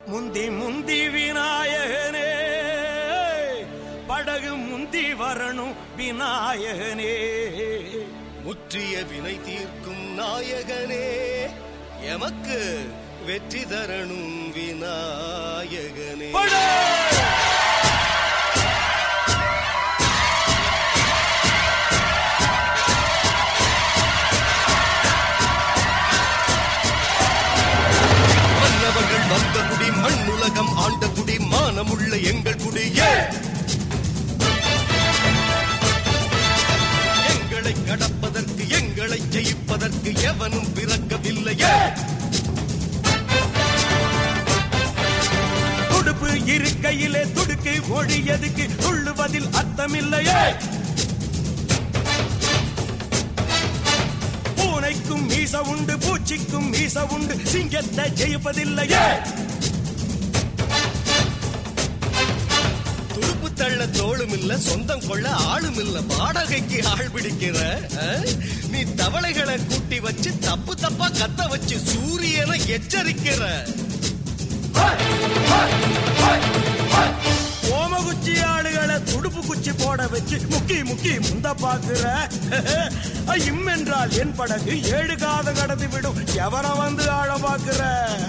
முந்தி முந்தி விநாயகனே படகு முந்தி வரணும் விநாயகனே முற்றிய வினை தீர்க்கும் நாயகனே எமக்கு வெற்றி தரணும் விநாயகனே படகு! மன்னவர்கள் வந்த குடி மண்ணுலகம் ஆண்ட குடி மானமுள்ள எங்கள் குடியே எங்களை கடப்பதற்கு எங்களை ஜெயிப்பதற்கு எவனும் பிறக்கவில்லையே துடுப்பு இருக்கையிலே துடுக்கு ஒழியதுக்கு துள்ளுவதில் அர்த்தமில்லையே பூனைக்கும் மீச உண்டு பூச்சிக்கும் மீச உண்டு சிங்கத்தை ஜெயிப்பதில்லையே துடுப்பு தள்ள தோளும் இல்ல சொந்தம் கொள்ள ஆளும் இல்ல வாடகைக்கு ஆள் பிடிக்கிற ஆ? நீ தவளைகளை கூட்டி வச்சு தப்பு தப்பா கத்த வச்சு சூரியனை எச்சரிக்கிற ஓமகுச்சி ஆளுகளை துடுப்பு குச்சி போட வச்சு முக்கி முக்கி முந்த பாக்குற இம் என்றால் என் படகு ஏழு காத கடந்து விடும் எவர வந்து ஆழ பாக்குற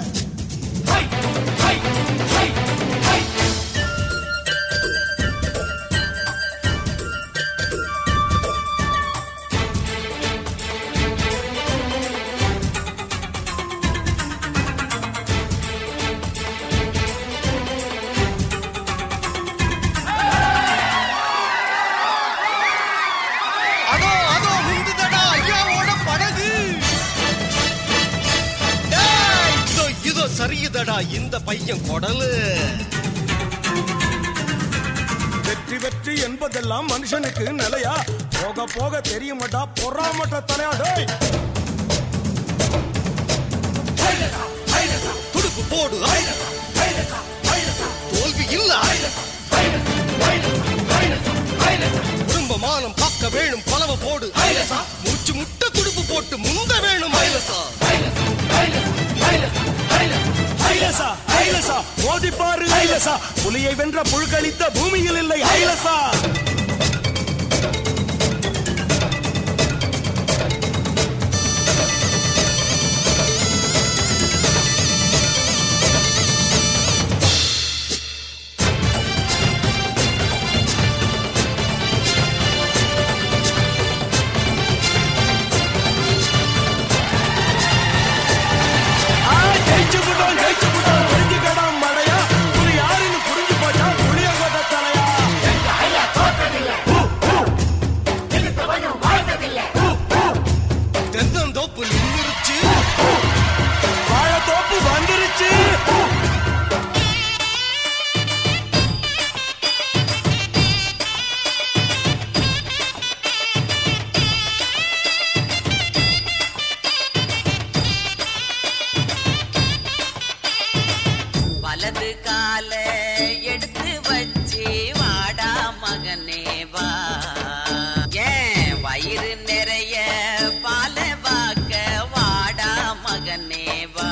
அதோ அதோ முந்துதடா ஐயாவோட படகு டேய், இதோ இதோ சரியுதடா இந்த பையன் குடலு வெற்றி வெற்றி என்பதெல்லாம் மனுஷனுக்கு நிலையா போக போக தெரியுமாட்டா பொறாமட்ட தலையா டேய் துடுப்பு போடு தோல்வி இல்ல குடும்ப மானம் காக்க வேணும் பலவ போடு மூச்சு முட்ட துடுப்பு போட்டு முந்த வேணும் ஐலசா ஐலசா ஐலசா மோதி பாரு ஐலசா புலியை வென்ற புழுக்களித்த பூமியில் இல்லை ஐலசா ஆ, ஜெயிச்சு விட்டோம், ஜெயிச்சு விட்டோம், தெரிஞ்சுக்கடாம் மடையா. புலி யாருன்னு புரிஞ்சு போச்சா, புளியங்கொட்டை தலையா. தென்னந்தோப்பு நின்றுச்சு வாழைத்தோப்பு வந்துருச்சு வலது கால எடுத்து வச்சு வாடா மகனே வா ஏன் வயிறு நிறைய பால வாக்க வாடா மகனே வா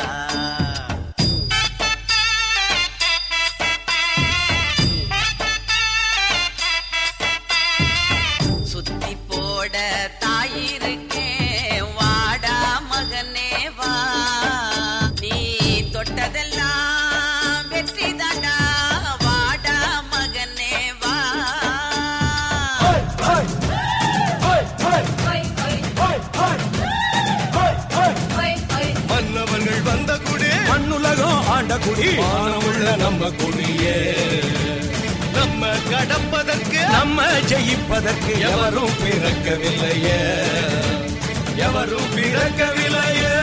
சுத்தி போட தாயிருக்கேன் வாடா மகனே வா நீ தொட்டதெல்லாம் வெற்றி தாண்டா வாடா மகனே வா மன்னவர்கள் வந்த குடி மண்ணுலகம் ஆண்ட குடி மானமுள்ள நம்ம குடியே நம்ம கடப்பதற்கு நம்ம ஜெயிப்பதற்கு எவரும் பிறக்கவில்லையே எவரும் பிறக்கவில்லையே